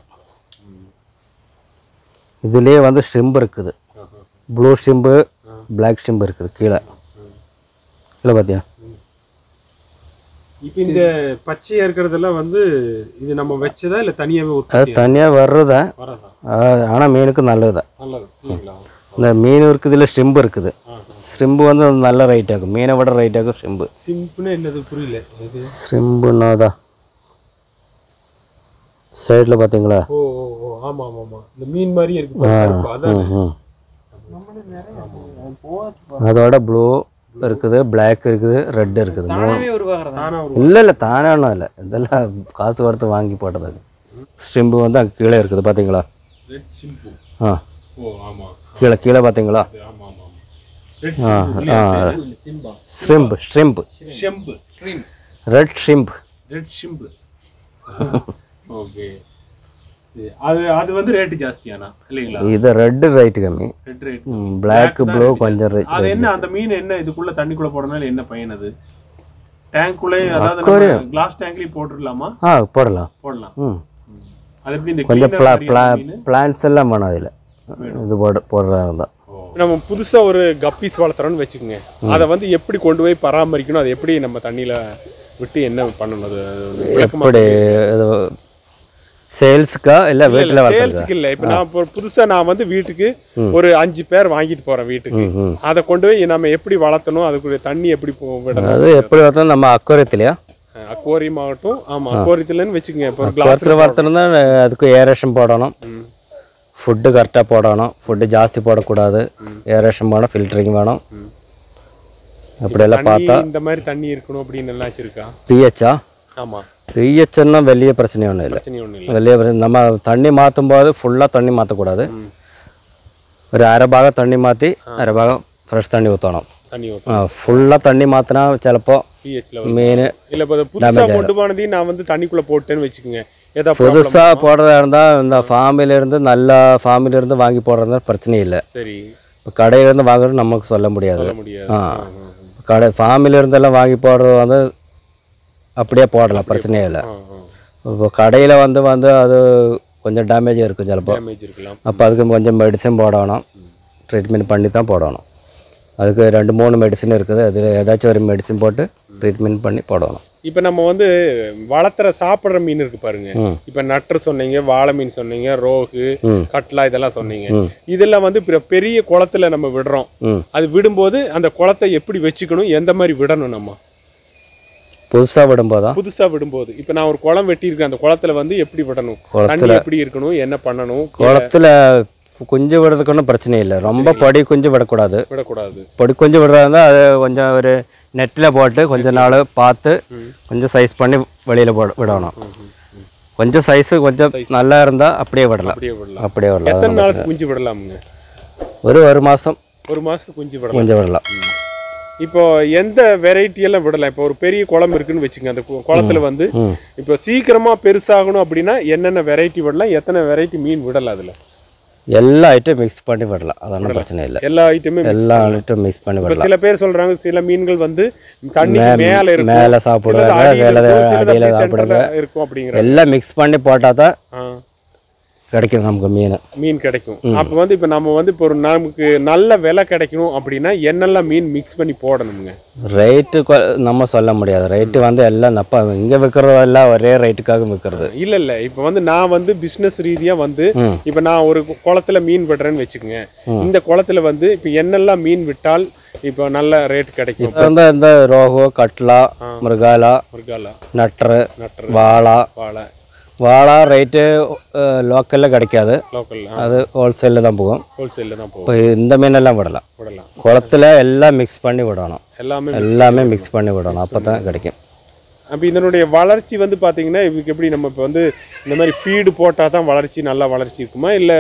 இதுலேயே வந்து ஸ்டிம்பு இருக்குது ப்ளூ ஸ்டிம்பு பிளாக் ஸ்டிம்பு இருக்குது கீழே இல்லை பார்த்தியா இப்போ இந்த பச்சையா இருக்கிறதெல்லாம் வந்து இது நம்ம வச்சதா இல்லை தனியாகவே அது உற்பத்தி தனியாக வர்றதா வரதா ஆனால் மீனுக்கு நல்லது தான் நல்லது இல்லைங்களா இந்த மீன் இருக்குது இதில் ஸ்டிம்பு இருக்குது ஸ்டிம்பு வந்து நல்ல ரைட் ஆகும் மீனை விட ரைட் ஆகும் ஸ்டிம்பு சிம்பிள்னா என்னது புரியல இது ஸ்டிம்புன்னாதா சைடில் பார்த்தீங்களா ஓ ஓ ஓ ஆமா ஆமா ஆமா இந்த மீன் மாதிரியே இருக்கு பாருங்க. அதான் ம் அதோட ப்ளூ இருக்குது Black இருக்குது ரெட் இருக்குது மூணு தானா ஒரு இல்லை இல்லை தானே ஒன்றும் இல்லை இதெல்லாம் காசு கொடுத்து வாங்கி போட்டது ஸ்டிம்பு வந்து அங்கே கீழே இருக்குது பார்த்தீங்களா ரெட் சிம்பு ஆ ஓ ஆமா கீழே கீழே பார்த்தீங்களா அது ஆமா ஆமா ஆமா red shrimp shrimp shrimp shrimp shrimp red shrimp red shrimp okay அது அது வந்து ரேட்டு ஜாஸ்தியானா இல்லைங்களா இது ரெட்டு ரைட்டு கம்மி ரெட் ரேட் பிளாக் ப்ளூ கொஞ்சம் rate- அது என்ன அந்த மீன் என்ன இதுக்குள்ள தண்ணிக்குள்ள போடனால என்ன பயன் அது டேங்க்குள்ளே அதாவது கிளாஸ் டேங்க்லயும் போட்டுடலாமா ஆ போடலாம் போடலாம் ம் அது எப்படி இந்த கொஞ்சம் cleaner பிளா மாதிரியான பிளா மீனு? பிளான்ஸ் எல்லாம் வேணும் அதில் இது போட போடுறதா இருந்தால் நம்ம புதுசா ஒரு கப்பீஸ் வளர்த்துறோம்னு வச்சுக்கோங்க அதை வந்து எப்படி கொண்டு போய் பராமரிக்கணும் அதை எப்படி நம்ம தண்ணியில விட்டு என்ன பண்ணணும் அது விளக்கமா எப்படி இது சேல்ஸுக்கா இல்லை வீட்டில் வளர்த்துறதா சேல்ஸுக்கு இல்லை இப்போ நான் இப்போ புதுசா நான் வந்து வீட்டுக்கு ஒரு அஞ்சு பேர் வாங்கிட்டு போறேன் வீட்டுக்கு ம் ம் அதை கொண்டு போய் நம்ம எப்படி வளர்த்தணும் அதுக்குரிய தண்ணி எப்படி போ- விடணும் அது எப்படி வளர்த்தோம் நம்ம அக்குவரத்துலையா அக்வாரியம் ஆகட்டும் ஆமா அக்வாரியத்துலன்னு வச்சுக்கோங்க இப்போ ஒரு கிளாஸ் குளத்தில் வளர்த்துனா அதுக்கு ஏரேஷன் போடணும் ஃபுட்டு கரெக்டாக போடணும் ஃபுட்டு ஜாஸ்தி போடக்கூடாது ஏரேஷன் வேணும் ஃபில்டரிங் வேணும் அப்படியெல்லாம் பார்த்தா இந்த மாதிரி தண்ணி இருக்கணும் அப்படின்னு எல்லாம் வச்சிருக்கா பிஹெச்சா ஆமா பிஹெச்னா வெளிய பிரச்சனை ஒன்றும் இல்லை பிரச்சனை ஒண்ணும் இல்லை வெளியே பிரச்சனை நம்ம தண்ணி மாற்றும் போது ஃபுல்லாக தண்ணி மாற்றக்கூடாது ஒரு அரை பாகம் தண்ணி மாற்றி அரை பாகம் ஃப்ரெஷ் தண்ணி ஊற்றணும் தண்ணி ஊற்றும் ஃபுல்லாக தண்ணி மாற்றினா சிலப்போ பிஹெச் லெவல் மீன் இல்ல இப்போ அதை புதுசா கொண்டு போனதையும் நான் வந்து தண்ணிக்குள்ள போட்டேன்னு வச்சுக்கோங்க ஏதா புதுசாக போடுறதா இருந்தால் இந்த farmல இருந்து நல்ல farmல இருந்து வாங்கி போடுறதா பிரச்சனை இல்லை சரி இப்போ கடையிலேருந்து வாங்குறது நமக்கு சொல்ல முடியாது சொல்ல முடியாது ஆ கடை farmல இருந்தெல்லாம் வாங்கி போடுறது வந்து அப்படியே போடலாம் பிரச்சனையே இல்லை ஆ, ஆ. இப்போ கடையில் வந்து வந்து அது கொஞ்சம் டேமேஜ் இருக்கும் சிலப்போ டேமேஜ் இருக்கலாம் அப்போ அதுக்கு கொஞ்சம் மெடிசன் போடணும் ட்ரீட்மெண்ட் பண்ணி தான் போடணும் அதுக்கு ரெண்டு மூணு மெடிசன் இருக்குது அதில் ஏதாச்சும் ஒரு மெடிசன் போட்டு ட்ரீட்மெண்ட் பண்ணி போடணும் இப்போ நம்ம வந்து வளர்த்துற சாப்பிட்ற மீன் இருக்கு பாருங்க ம். இப்போ நட்டு சொன்னீங்க வாழை மீன் சொன்னீங்க ரோகு ம். கட்லா இதெல்லாம் சொன்னீங்க ம். இதெல்லாம் வந்து பெ- பெரிய குளத்துல நம்ம விடுறோம் ம் அது விடும்போது அந்த குளத்தை எப்படி வச்சுக்கணும் எந்த மாதிரி விடணும் நம்ம புதுசாக விடும்போதா புதுசா விடும்போது இப்போ நான் ஒரு குளம் வெட்டியிருக்கேன் அந்த குளத்துல வந்து எப்படி விடணும் குளத்துல தண்ணி எப்படி இருக்கணும் என்ன பண்ணணும் குளத்துல குஞ்சு விடுறதுக்கு ஒன்றும் பிரச்சனை இல்லை ரொம்ப பொடி குஞ்சு விடக்கூடாது விடக்கூடாது பொடி குஞ்சு விடுறதா இருந்தால் அது கொஞ்சம் ஒரு நெட்டில் போட்டு கொஞ்ச நாள் பார்த்து கொஞ்சம் சைஸ் பண்ணி வெளியில் போட விடணும் கொஞ்சம் சைஸு கொஞ்சம் நல்லா இருந்தால் அப்படியே விடலாம் அப்படியே விடலாம் அப்படியே விடலாம் எத்தனை நாளுக்கு குஞ்சு விடலாமுங்க ஒரு ஒரு மாதம் ஒரு மாசத்துக்கு குஞ்சு விடலாம் கொஞ்சம் விடலாம் இப்போ எந்த வெரைட்டி எல்லாம் விடலாம் இப்போ ஒரு பெரிய குளம் இருக்குன்னு வச்சுங்க அந்த கு- குளத்துல வந்து ம் இப்போ சீக்கிரமா பெருசாகணும் அப்படின்னா என்னென்ன வெரைட்டி விடலாம் எத்தனை வெரைட்டி மீன் விடலாம் அதுல எல்லா ஐட்டம் மிக்ஸ் பண்ணி விடலாம் அதொன்றும் பிரச்சனை இல்லை எல்லா ஐட்டமே எல்லா ஐட்டம் மிக்ஸ் பண்ணி இப்போ விடலாம் சில பேர் சொல்றாங்க சில மீன்கள் வந்து தண்ணி மேல இருக்கும் மேலே சாப்பிடுவாங்க சிலது அடியில சிலது இருக்கும், சிலது அடியில் அப்படியே சாப்பிடுவாங்க centerல இருக்கும் அப்படிங்கிற எல்லாம் மிக்ஸ் பண்ணி போட்டால் தான் ஆ, கிடைக்கும் நமக்கு மீன் மீன் கிடைக்கும் அப்போ வந்து இப்போ நம்ம வந்து இப்போ ஒரு நமக்கு நல்ல விலை கிடைக்கணும் அப்படின்னா என்னெல்லாம் மீன் மிக்ஸ் பண்ணி போடணுங்க ரேட்டு நம்ம சொல்ல முடியாது ரேட்டு வந்து எல்லாம் நப்பா இங்கே விற்கிறதெல்லாம் ஒரே ரேட்டுக்காக விற்கிறது இல்ல இல்ல இப்போ வந்து நான் வந்து பிசினஸ் ரீதியா வந்து ம் இப்போ நான் ஒரு கு- குளத்துல மீன் விடுறேன்னு வச்சுக்கோங்க இந்த குளத்துல வந்து இப்போ என்னெல்லாம் மீன் விட்டால் இப்போ நல்ல ரேட் கிடைக்கும் இப்போ வந்து இந்த ரோகு கட்லா மிருகாலா முருகாலா நட்டரு நட்டர் வாழா வாழை வாழா ரேட்டு லோக்கலில் கிடைக்காது லோக்கல் அது ஹோல்சேலில் தான் போகும் ஹோல்சேலில் தான் போகும் இப்போ இந்த மீனெல்லாம் விடலாம் விடலாம் குளத்துல எல்லாம் மிக்ஸ் பண்ணி விடணும் எல்லாமே எல்லாமே மிக்ஸ் பண்ணி விடணும் அப்போ தான் கிடைக்கும் அப்போ இதனுடைய வளர்ச்சி வந்து பார்த்தீங்கன்னா இதுக்கு எப்படி நம்ம இப்போ வந்து இந்த மாதிரி ஃபீடு போட்டால் தான் வளர்ச்சி நல்லா வளர்ச்சி இருக்குமா இல்லை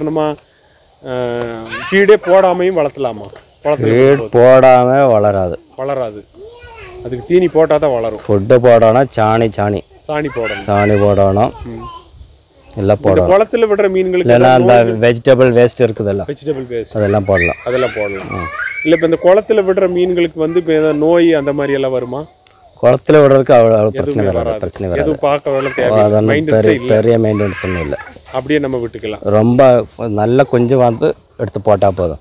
சாதாரணமாக ஃபீடே போடாமையும் வளர்த்தலாமா குளத்துல வீடு போடாமல் வளராது வளராது அதுக்கு தீனி போட்டால் தான் வளரும் ஃபுட்டு போடணும் சாணி சாணி சாணி போடணும் சாணி போடணும் எல்லாம் இந்த போடணும் குளத்துல விடுற மீன்களுக்கு இல்லைன்னா அந்த வெஜிடபிள் வேஸ்ட் இருக்குதல்ல வெஜிடபிள் பேஸ்ட் அதெல்லாம் போடலாம் அதெல்லாம் போடலாம் இல்லை இப்போ இந்த குளத்துல விடுற மீன்களுக்கு வந்து இப்போ ஏதாவது நோய் அந்த மாதிரி எல்லாம் வருமா குளத்துல விடுறதுக்கு அவ்வளோ அவ்வளோ பிரச்சனை வராது பிரச்சனை வராது எதுவும் பார்க்க வேலை தேவை அதொன்றும் மைண்டன்ஸே பெரிய இல்லை பெரிய மெயின்டெனன்ஸ் ஒன்றும் இல்லை அப்படியே நம்ம விட்டுக்கலாம் ரொம்ப நல்ல கொஞ்சம் வந்து எடுத்து போட்டால் போதும்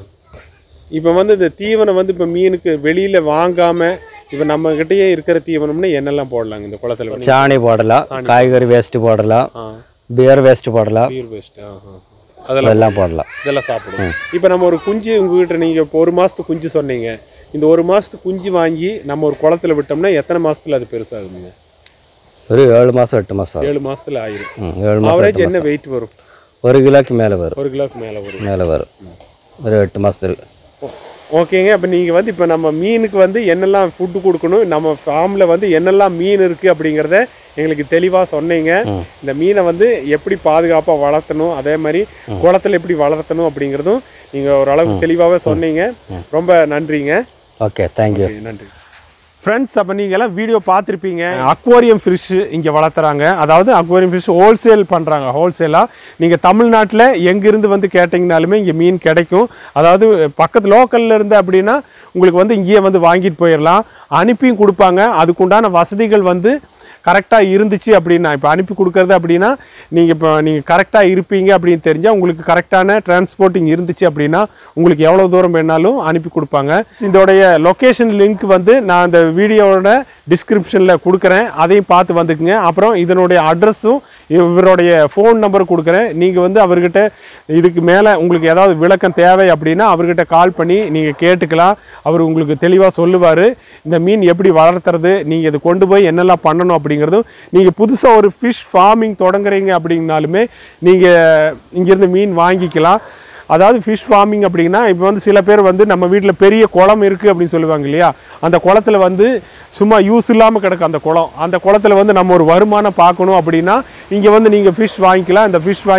இப்போ வந்து இந்த தீவனம் வந்து இப்போ மீனுக்கு வெளியில வாங்காம இப்போ நம்ம கிட்டயே இருக்கிற தீவனம்னா என்னெல்லாம் போடலாங்க இந்த குளத்துல விட? சாணி போடலாம் காய்கறி வேஸ்ட்டு போடலாம் ஆ பியர் வேஸ்ட்டு போடலாம் பீர் வேஸ்ட் அதெல்லாம் அதெல்லாம் போடலாம் இதெல்லாம் சாப்பிடுவோம் இப்போ நம்ம ஒரு குஞ்சு உங்ககிட்ட நீங்க இப்போ ஒரு மாசத்துக்கு குஞ்சு சொன்னீங்க இந்த ஒரு மாசத்துக்கு குஞ்சு வாங்கி நம்ம ஒரு குளத்துல விட்டோம்னா எத்தனை மாசத்துல அது பெருசாகுங்க ஒரு ஏழு மாதம் எட்டு மாதம் ஆகும் ஏழு மாசத்துல ஆயிரும் ம், ஏழு மாதம் ஆவரேஜ் என்ன வெயிட் வரும் ஒரு கிலோக்கு மேலே வரும் ஒரு கிலோக்கு மேல வரும் மேலே வரும் ஒரு எட்டு மாதத்துக்கு ஓ- ஓகேங்க அப்போ நீங்கள் வந்து இப்போ நம்ம மீனுக்கு வந்து என்னெல்லாம் ஃபுட்டு கொடுக்கணும் நம்ம ஃபார்மில் வந்து என்னெல்லாம் மீன் இருக்குது அப்படிங்கிறத எங்களுக்கு தெளிவாக சொன்னீங்க இந்த மீனை வந்து எப்படி பாதுகாப்பாக வளர்த்தணும் அதே மாதிரி குளத்துல எப்படி வளர்த்தணும் அப்படிங்கிறதும் நீங்கள் ஓரளவுக்கு தெளிவாகவே சொன்னீங்க ரொம்ப நன்றிங்க ஓகே தேங்க்யூ நன்றி ஃப்ரெண்ட்ஸ் அப்போ நீங்கள்லாம் வீடியோ பார்த்துருப்பீங்க அக்வாரியம் ஃபிஷ் இங்கே வளர்த்துறாங்க அதாவது அக்வாரியம் ஃபிஷ் ஹோல்சேல் பண்ணுறாங்க ஹோல்சேலாக நீங்கள் தமிழ்நாட்டில் எங்கேருந்து வந்து கேட்டிங்கனாலுமே இங்கே மீன் கிடைக்கும் அதாவது பக்கத்து லோக்கலில் இருந்து அப்படின்னா உங்களுக்கு வந்து இங்கேயே வந்து வாங்கிட்டு போயிடலாம் அனுப்பியும் கொடுப்பாங்க அதுக்குண்டான வசதிகள் வந்து கரெக்டாக இருந்துச்சு அப்படின்னா இப்போ அனுப்பி கொடுக்கறது அப்படின்னா நீங்கள் இப்போ நீங்கள் கரெக்டாக இருப்பீங்க அப்படின்னு தெரிஞ்சால் உங்களுக்கு கரெக்டான டிரான்ஸ்போர்ட்டிங் இருந்துச்சு அப்படின்னா உங்களுக்கு எவ்வளோ தூரம் வேணாலும் அனுப்பி கொடுப்பாங்க இதோடைய லொக்கேஷன் லிங்க் வந்து நான் அந்த வீடியோவோட டிஸ்கிரிப்ஷனில் கொடுக்குறேன் அதையும் பார்த்து வந்துக்குங்க அப்புறம் இதனுடைய அட்ரஸும் இவருடைய ஃபோன் நம்பர் கொடுக்குறேன் நீங்கள் வந்து அவர்கிட்ட இதுக்கு மேலே உங்களுக்கு ஏதாவது விளக்கம் தேவை அப்படின்னா அவர்கிட்ட கால் பண்ணி நீங்கள் கேட்டுக்கலாம் அவர் உங்களுக்கு தெளிவாக சொல்லுவார் இந்த மீன் எப்படி வளர்த்துறது நீங்கள் இதை கொண்டு போய் என்னெல்லாம் பண்ணணும் அப்படிங்கிறதும் நீங்கள் புதுசாக ஒரு ஃபிஷ் ஃபார்மிங் தொடங்குறீங்க அப்படின்னாலுமே நீங்கள் இங்கேருந்து மீன் வாங்கிக்கலாம் அதாவது ஃபிஷ் ஃபார்மிங் அப்படின்னா இப்போ வந்து சில பேர் வந்து நம்ம வீட்டில் பெரிய குளம் இருக்குது அப்படின்னு சொல்லுவாங்க இல்லையா அந்த குளத்துல வந்து சும்மா யூஸ் இல்லாமல் கிடக்கு அந்த குளம் அந்த குளத்துல வந்து நம்ம ஒரு வருமானம் பார்க்கணும் அப்படின்னா இங்கே வந்து நீங்கள் ஃபிஷ் வாங்கிக்கலாம் இந்த ஃபிஷ் வாங்கி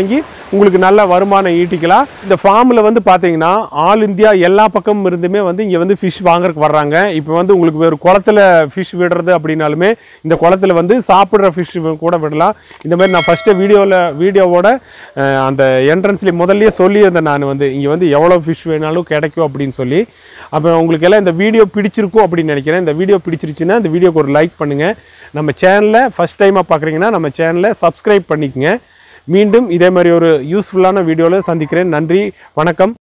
உங்களுக்கு நல்ல வருமானம் ஈட்டிக்கலாம் இந்த ஃபார்மில் வந்து பார்த்தீங்கன்னா ஆல் இந்தியா எல்லா பக்கமும் இருந்துமே வந்து இங்கே வந்து ஃபிஷ் வாங்குறதுக்கு வர்றாங்க இப்போ வந்து உங்களுக்கு ஒரு குளத்துல ஃபிஷ் விடுறது அப்படின்னாலுமே இந்த குளத்துல வந்து சாப்பிட்ற ஃபிஷ் கூட விடலாம் இந்த மாதிரி நான் ஃபஸ்ட்டு வீடியோவில் வீடியோவோட அஹ், அந்த என்ட்ரன்ஸ்லேயே முதல்லயே சொல்லியிருந்தேன் நான் வந்து இங்கே வந்து எவ்வளோ ஃபிஷ் வேணாலும் கிடைக்கும் அப்படின்னு சொல்லி அப்போ உங்களுக்கு எல்லாம் இந்த வீடியோ பிடிச்சிருக்கும் அப்படின்னு நினைக்கிறேன் இந்த வீடியோ பிடிச்சிருச்சுன்னா இந்த வீடியோக்கு ஒரு லைக் பண்ணுங்கள் நம்ம சேனலை ஃபஸ்ட் டைமாக பார்க்குறீங்கன்னா நம்ம சேனலை சப்ஸ்கிரைப் பண்ணிக்கங்க மீண்டும் இதே மாதிரி ஒரு யூஸ்ஃபுல்லான வீடியோவில் சந்திக்கிறேன் நன்றி வணக்கம்